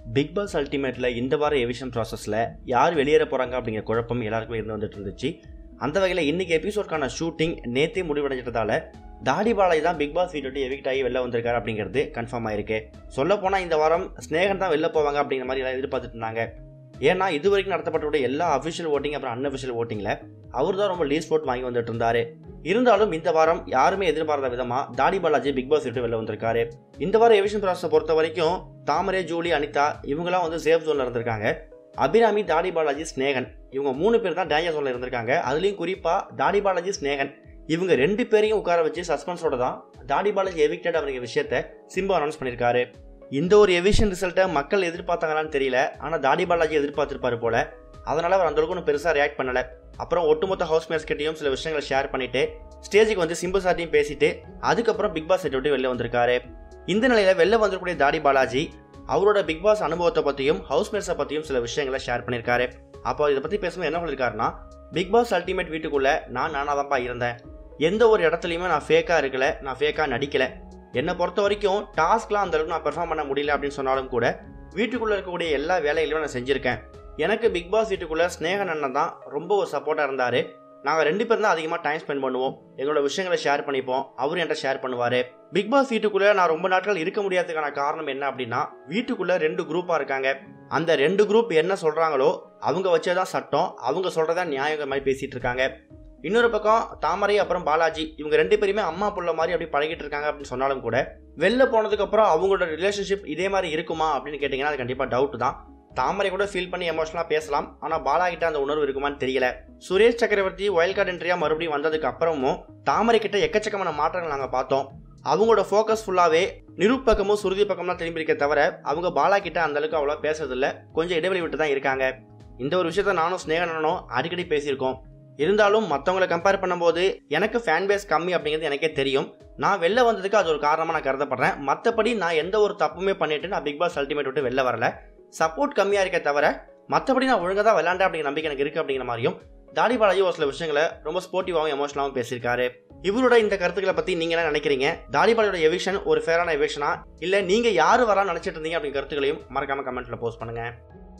big pass அல்டிமேட்டில் இந்த வார எவிஷன் ப்ராசஸில் யார் வெளியேற போகிறாங்க அப்படிங்கிற குழப்பம் எல்லாருக்குமே இருந்து வந்துட்டு இருந்துச்சு அந்த வகையில் இன்னைக்கு எபிசோட்கான ஷூட்டிங் நேத்தே முடிவடைஞ்சதால தாடி பாலாஜி தான் பிக் பாஸ் வீட்டு எவிக்ட் ஆகி வெளில வந்திருக்காரு அப்படிங்கிறது கன்ஃபார்ம் ஆயிருக்கு சொல்ல போனால் இந்த வாரம் ஸ்னேகன் தான் வெளில போவாங்க அப்படிங்கிற மாதிரி எல்லாம் எதிர்பார்த்துட்டு இருந்தாங்க ஏன்னா இது வரைக்கும் நடத்தப்பட்ட எல்லா அஃபிஷியல் ஓட்டிங் அப்புறம் அன்அஃபிஷியல் ஓட்டிங்கில் அவர் தான் ரொம்ப லீஸ் போட் வாங்கி வந்துட்டு இருந்தாரு இருந்தாலும் இந்த வாரம் யாருமே எதிர்பார்த்த விதமாக தாடி பாலாஜி பிக் பாஸ் விட்டு வெளில வந்திருக்காரு இந்த வாரம் எவிஷன் ப்ராசஸை பொறுத்த வரைக்கும் தாமரை ஜூலி அனிதா இவங்கெல்லாம் வந்து சேஃப் ஜோனில் இருந்திருக்காங்க அபிராமி தாடி பாலாஜி ஸ்னேகன் இவங்க மூணு பேர் தான் டேஞ்சர் ஜோனில் இருந்திருக்காங்க அதுலேயும் குறிப்பாக தாடி பாலாஜி ஸ்னேகன் இவங்க ரெண்டு பேரையும் உட்கார வச்சு சஸ்பென்ஸோட தான் தாடி பாலாஜி எவிக்டட் அப்படிங்கிற விஷயத்த சிம்பு அனௌன்ஸ் பண்ணியிருக்காரு இந்த ஒரு எவிஷன் ரிசல்ட்டை மக்கள் எதிர்பார்த்தாங்களான்னு தெரியல ஆனால் தாடி பாலாஜி எதிர்பார்த்திருப்பாரு போல அதனால அவர் அந்த அளவுக்கு ஒன்றும் பெருசாக ரியாக்ட் பண்ணல அப்புறம் ஒட்டுமொத்த ஹவுஸ்மேட்ஸ் கிட்டையும் சில விஷயங்களை ஷேர் பண்ணிட்டு ஸ்டேஜுக்கு வந்து சிம்பு சார்ட்டையும் பேசிட்டு அதுக்கப்புறம் பிக் பாஸ் செட் விட்டு வெளில வந்திருக்காரு இந்த நிலையில வெளில வந்திருக்கக்கூடிய தாடி பாலாஜி அவரோட பிக் பாஸ் அனுபவத்தை பற்றியும் ஹவுஸ்மேட்ஸை பற்றியும் சில விஷயங்களை ஷேர் பண்ணியிருக்காரு அப்போ இதை பற்றி பேசும்போது என்ன சொல்லியிருக்காருன்னா பிக் பாஸ் அல்டிமேட் வீட்டுக்குள்ளே நான் நானாதான்ப்பா இருந்தேன் எந்த ஒரு இடத்துலையுமே நான் ஃபேக்காக இருக்கல நான் ஃபேக்காக நடிக்கல என்னை பொறுத்த வரைக்கும் டாஸ்க்லாம் அந்த அளவுக்கு நான் பெர்ஃபார்ம் பண்ண முடியல அப்படின்னு சொன்னாலும் கூட வீட்டுக்குள்ளே இருக்கக்கூடிய எல்லா வேலைகளையும் நான் செஞ்சுருக்கேன் எனக்கு பிக் பாஸ் வீட்டுக்குள்ளே ஸ்னேகன் அண்ணன் தான் ரொம்ப ஒரு சப்போர்ட்டாக இருந்தார் நாங்கள் ரெண்டு பேரும் தான் அதிகமாக டைம் ஸ்பெண்ட் பண்ணுவோம் எங்களோட விஷயங்களை ஷேர் பண்ணிப்போம் அவர் என்கிட்ட ஷேர் பண்ணுவார் பிக் பாஸ் வீட்டுக்குள்ளே நான் ரொம்ப நாட்கள் இருக்க முடியாததுக்கான காரணம் என்ன அப்படின்னா வீட்டுக்குள்ளே ரெண்டு குரூப்பாக இருக்காங்க அந்த ரெண்டு குரூப் என்ன சொல்கிறாங்களோ அவங்க வச்சே தான் சட்டம் அவங்க சொல்கிறதா நியாயங்கிற மாதிரி பேசிகிட்டு இருக்காங்க இன்னொரு பக்கம் தாமரை அப்புறம் பாலாஜி இவங்க ரெண்டு பேருமே அம்மா புள்ள மாதிரி அப்படி பழகிட்டு இருக்காங்க அப்படின்னு சொன்னாலும் கூட வெளில போனதுக்கப்புறம் அவங்களோட ரிலேஷன்ஷிப் இதே மாதிரி இருக்குமா அப்படின்னு கேட்டிங்கன்னா அது கண்டிப்பாக டவுட் தான் தாமரை கூட ஃபீல் பண்ணி எமோஷனலாக பேசலாம் ஆனால் பாலா கிட்ட அந்த உணர்வு இருக்குமான்னு தெரியல சுரேஷ் சக்கரவர்த்தி ஒயல் கார்டு என்ட்ரியா மறுபடியும் வந்ததுக்கு அப்புறமும் தாமரை கிட்ட எக்கச்சக்கமான மாற்றங்கள் நாங்கள் பார்த்தோம் அவங்களோட ஃபோக்கஸ் ஃபுல்லாகவே நிருப்பக்கமும் சுருதி பக்கமும் தான் திரும்பி இருக்க தவிர அவங்க பாலா கிட்ட அந்த அளவுக்கு அவ்வளோ பேசுறதில்ல கொஞ்சம் இடைவெளி விட்டு தான் இருக்காங்க இந்த ஒரு விஷயத்த நானும் ஸ்னேகனனும் அடிக்கடி பேசியிருக்கோம் இருந்தாலும் மற்றவங்களை கம்பேர் பண்ணும்போது எனக்கு ஃபேன் பேஸ் கம்மி அப்படிங்கிறது எனக்கே தெரியும் நான் வெளில வந்ததுக்கு அது ஒரு காரணமாக நான் கருதப்படுறேன் மற்றபடி நான் எந்த ஒரு தப்புமே பண்ணிட்டு நான் பிக் பாஸ் அல்டிமேட் விட்டு வெளில வரல சப்போர்ட் கம்மியாக இருக்க தவிர மற்றபடி நான் ஒழுங்காக தான் விளாண்டேன் அப்படிங்கிற நம்பிக்கை எனக்கு இருக்குது அப்படிங்கிற மாதிரியும் தாடி பாலாஜி ஒரு சில விஷயங்களை ரொம்ப ஸ்போர்ட்டிவாகவும் எமோஷனலாகவும் பேசியிருக்காரு இவரோட இந்த கருத்துக்களை பற்றி நீங்கள் என்ன நினைக்கிறீங்க தாடி பாலாஜியோட எவிஷன் ஒரு ஃபேரான எவிஷனா இல்லை நீங்கள் யார் வரலாம்னு நினச்சிட்டு இருந்தீங்க அப்படிங்கிற கருத்துக்களையும் மறக்காமல் கமெண்ட்டில் போஸ்ட் பண்ணுங்கள்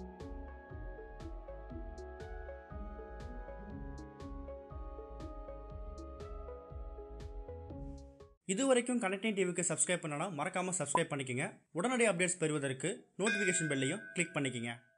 இது வரைக்கும் கனெக்டிங் டிவிக்கு சப்ஸ்கிரைப் பண்ணனா மறக்காமல் சப்ஸ்கிரைப் பண்ணிக்கங்க உடனடி அப்டேட்ஸ் பெறுவதற்கு நோட்டிஃபிகேஷன் பெல்லையும் கிளிக் பண்ணிக்கங்க